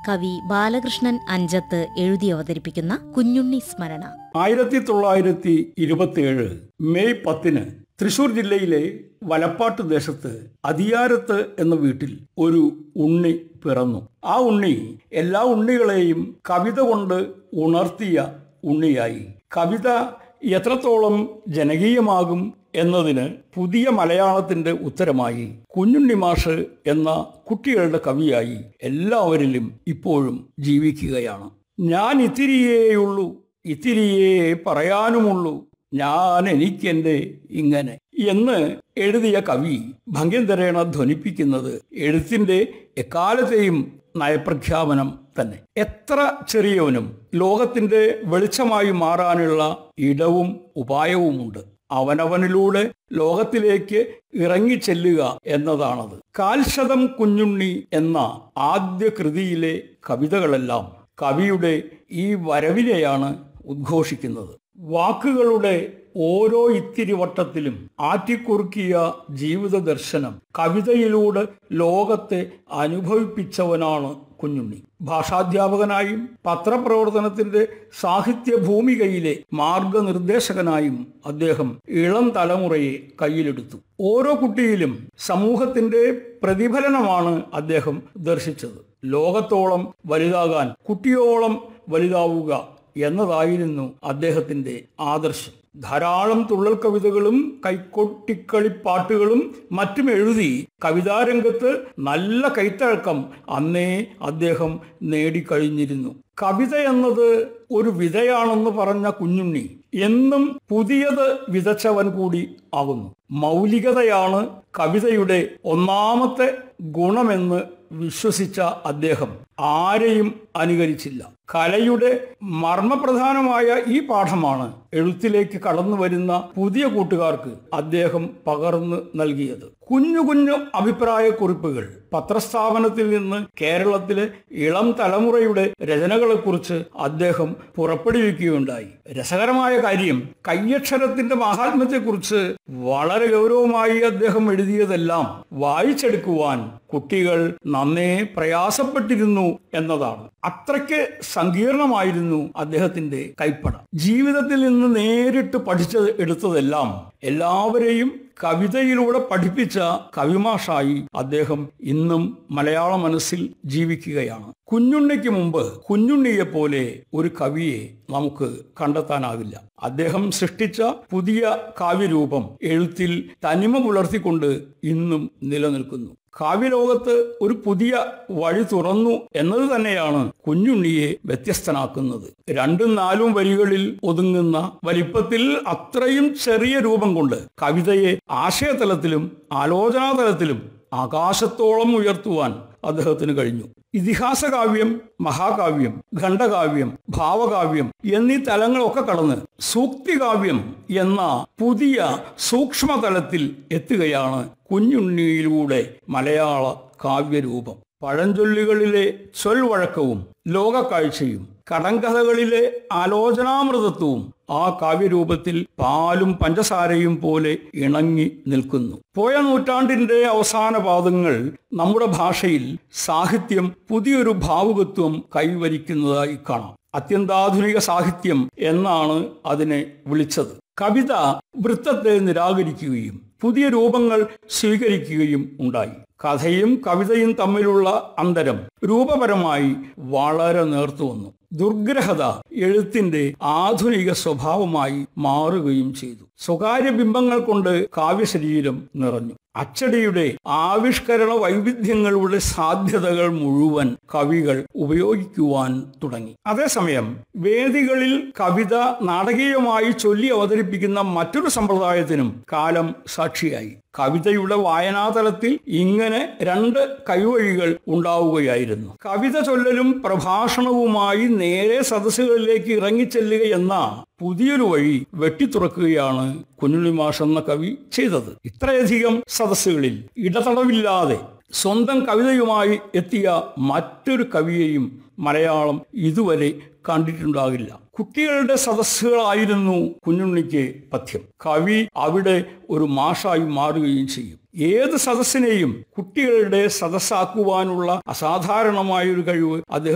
കവി ബാലകൃഷ്ണൻ അഞ്ചത്ത് എഴുതി അവതരിപ്പിക്കുന്ന കുഞ്ഞുണ്ണി സ്മരണ ആയിരത്തി തൊള്ളായിരത്തി ഇരുപത്തിയേഴ് മെയ് പത്തിന് തൃശൂർ ജില്ലയിലെ വലപ്പാട്ട് ദേശത്ത് അതിയാരത്ത് എന്ന വീട്ടിൽ ഒരു ഉണ്ണി പിറന്നു ആ ഉണ്ണി എല്ലാ ഉണ്ണികളെയും കവിത കൊണ്ട് ഉണർത്തിയ ഉണ്ണിയായി കവിത എത്രത്തോളം ജനകീയമാകും എന്നതിന് പുതിയ മലയാളത്തിന്റെ ഉത്തരമായി കുഞ്ഞുണ്ണി മാഷ് എന്ന കുട്ടികളുടെ കവിയായി എല്ലാവരിലും ഇപ്പോഴും ജീവിക്കുകയാണ് ഞാൻ ഇത്തിരിയേയുള്ളൂ ഇത്തിരിയേ പറയാനുമുള്ളൂ ഞാൻ എനിക്കെന്റെ ഇങ്ങനെ എന്ന് എഴുതിയ കവി ഭംഗ്യന്തരേണ ധ്വനിപ്പിക്കുന്നത് എഴുത്തിന്റെ എക്കാലത്തെയും നയപ്രഖ്യാപനം തന്നെ എത്ര ചെറിയവനും ലോകത്തിന്റെ വെളിച്ചമായി മാറാനുള്ള ഇടവും ഉപായവുമുണ്ട് അവനവനിലൂടെ ലോകത്തിലേക്ക് ഇറങ്ങിച്ചെല്ലുക എന്നതാണത് കാൽശതം കുഞ്ഞുണ്ണി എന്ന ആദ്യ കൃതിയിലെ കവിതകളെല്ലാം കവിയുടെ ഈ വരവിനെയാണ് ഉദ്ഘോഷിക്കുന്നത് വാക്കുകളുടെ ഓരോ ഇത്തിരി വട്ടത്തിലും ആറ്റിക്കുറുക്കിയ ജീവിത ദർശനം കവിതയിലൂടെ ലോകത്തെ അനുഭവിപ്പിച്ചവനാണ് കുഞ്ഞുണ്ണി ഭാഷാധ്യാപകനായും പത്രപ്രവർത്തനത്തിന്റെ സാഹിത്യ ഭൂമികയിലെ മാർഗനിർദ്ദേശകനായും അദ്ദേഹം ഇളം തലമുറയെ കയ്യിലെടുത്തു ഓരോ കുട്ടിയിലും സമൂഹത്തിന്റെ പ്രതിഫലനമാണ് അദ്ദേഹം ദർശിച്ചത് ലോകത്തോളം വലുതാകാൻ കുട്ടിയോളം വലുതാവുക എന്നതായിരുന്നു അദ്ദേഹത്തിന്റെ ആദർശം ധാരാളം തുള്ളൽ കവിതകളും കൈക്കൊട്ടിക്കളിപ്പാട്ടുകളും മറ്റും എഴുതി കവിതാരംഗത്ത് നല്ല കൈത്തഴക്കം അന്നേ അദ്ദേഹം നേടിക്കഴിഞ്ഞിരുന്നു കവിത എന്നത് ഒരു വിതയാണെന്ന് പറഞ്ഞ കുഞ്ഞുണ്ണി എന്നും പുതിയത് വിതച്ചവൻ കൂടി ആകുന്നു മൗലികതയാണ് കവിതയുടെ ഒന്നാമത്തെ ഗുണമെന്ന് വിശ്വസിച്ച അദ്ദേഹം ആരെയും അനുകരിച്ചില്ല കലയുടെ മർമ്മപ്രധാനമായ ഈ പാഠമാണ് എഴുത്തിലേക്ക് കടന്നു വരുന്ന പുതിയ കൂട്ടുകാർക്ക് അദ്ദേഹം പകർന്നു നൽകിയത് കുഞ്ഞു കുഞ്ഞു അഭിപ്രായക്കുറിപ്പുകൾ പത്രസ്ഥാപനത്തിൽ നിന്ന് കേരളത്തിലെ ഇളം തലമുറയുടെ രചനകളെക്കുറിച്ച് അദ്ദേഹം പുറപ്പെടുവിക്കുകയുണ്ടായി രസകരമായ കാര്യം കയ്യക്ഷരത്തിന്റെ മഹാത്മ്യത്തെക്കുറിച്ച് വളരെ ഗൗരവമായി അദ്ദേഹം എഴുതിയതെല്ലാം വായിച്ചെടുക്കുവാൻ കുട്ടികൾ നന്നേ പ്രയാസപ്പെട്ടിരുന്നു എന്നതാണ് അത്രയ്ക്ക് സങ്കീർണമായിരുന്നു അദ്ദേഹത്തിന്റെ കൈപ്പട ജീവിതത്തിൽ നിന്ന് നേരിട്ട് പഠിച്ചത് എടുത്തതെല്ലാം എല്ലാവരെയും കവിതയിലൂടെ പഠിപ്പിച്ച കവിമാഷായി അദ്ദേഹം ഇന്നും മലയാള മനസ്സിൽ ജീവിക്കുകയാണ് കുഞ്ഞുണ്ണിക്ക് മുമ്പ് കുഞ്ഞുണ്ണിയെ പോലെ ഒരു കവിയെ നമുക്ക് കണ്ടെത്താനാവില്ല അദ്ദേഹം സൃഷ്ടിച്ച പുതിയ കാവ്യരൂപം എഴുത്തിൽ തനിമ പുലർത്തിക്കൊണ്ട് ഇന്നും നിലനിൽക്കുന്നു കാവ്യലോകത്ത് ഒരു പുതിയ വഴി തുറന്നു എന്നത് തന്നെയാണ് കുഞ്ഞുണ്ണിയെ വ്യത്യസ്തനാക്കുന്നത് രണ്ടും നാലും വരികളിൽ ഒതുങ്ങുന്ന വലിപ്പത്തിൽ അത്രയും ചെറിയ രൂപം കൊണ്ട് കവിതയെ ആശയതലത്തിലും ആലോചനാതലത്തിലും ആകാശത്തോളം ഉയർത്തുവാൻ അദ്ദേഹത്തിന് കഴിഞ്ഞു ഇതിഹാസ കാവ്യം മഹാകാവ്യം ഖണ്ഡകാവ്യം ഭാവകാവ്യം എന്നീ തലങ്ങളൊക്കെ കടന്ന് സൂക്തികാവ്യം എന്ന പുതിയ സൂക്ഷ്മതലത്തിൽ എത്തുകയാണ് കുഞ്ഞുണ്ണിയിലൂടെ മലയാള കാവ്യരൂപം പഴഞ്ചൊല്ലുകളിലെ ചൊൽവഴക്കവും ലോകക്കാഴ്ചയും കടങ്കഥകളിലെ ആലോചനാമൃതത്വവും ആ കാവ്യരൂപത്തിൽ പാലും പഞ്ചസാരയും പോലെ ഇണങ്ങി നിൽക്കുന്നു പോയ നൂറ്റാണ്ടിന്റെ അവസാന പാദങ്ങൾ നമ്മുടെ ഭാഷയിൽ സാഹിത്യം പുതിയൊരു ഭാവുകത്വം കൈവരിക്കുന്നതായി കാണാം അത്യന്താധുനിക സാഹിത്യം എന്നാണ് അതിനെ വിളിച്ചത് കവിത വൃത്തത്തെ നിരാകരിക്കുകയും പുതിയ രൂപങ്ങൾ സ്വീകരിക്കുകയും ഉണ്ടായി കഥയും കവിതയും തമ്മിലുള്ള അന്തരം രൂപപരമായി വളരെ നേർത്തു വന്നു ദുർഗ്രഹത എഴുത്തിന്റെ ആധുനിക സ്വഭാവമായി മാറുകയും ചെയ്തു സ്വകാര്യ ബിംബങ്ങൾ കൊണ്ട് കാവ്യശരീരം നിറഞ്ഞു അച്ചടിയുടെ ആവിഷ്കരണ വൈവിധ്യങ്ങളുടെ സാധ്യതകൾ മുഴുവൻ കവികൾ ഉപയോഗിക്കുവാൻ തുടങ്ങി അതേസമയം വേദികളിൽ കവിത നാടകീയമായി ചൊല്ലി അവതരിപ്പിക്കുന്ന മറ്റൊരു സമ്പ്രദായത്തിനും കാലം സാക്ഷിയായി കവിതയുടെ വായനാതലത്തിൽ ഇങ്ങനെ രണ്ട് കൈവഴികൾ ഉണ്ടാവുകയായിരുന്നു കവിത ചൊല്ലലും പ്രഭാഷണവുമായി നേരെ സദസ്സുകളിലേക്ക് ഇറങ്ങിച്ചെല്ലുക എന്ന പുതിയൊരു വഴി വെട്ടിത്തുറക്കുകയാണ് കുഞ്ഞുണ്ണി മാഷ് എന്ന കവി ചെയ്തത് ഇത്രയധികം സദസ്സുകളിൽ ഇടതടവില്ലാതെ സ്വന്തം കവിതയുമായി എത്തിയ മറ്റൊരു കവിയെയും മലയാളം ഇതുവരെ കണ്ടിട്ടുണ്ടാകില്ല കുട്ടികളുടെ സദസ്സുകളായിരുന്നു കുഞ്ഞുണ്ണിക്ക് പഥ്യം കവി അവിടെ ഒരു മാഷായി മാറുകയും ചെയ്യും ഏത് സദസ്സിനെയും കുട്ടികളുടെ സദസ്സാക്കുവാനുള്ള അസാധാരണമായ ഒരു കഴിവ് അദ്ദേഹം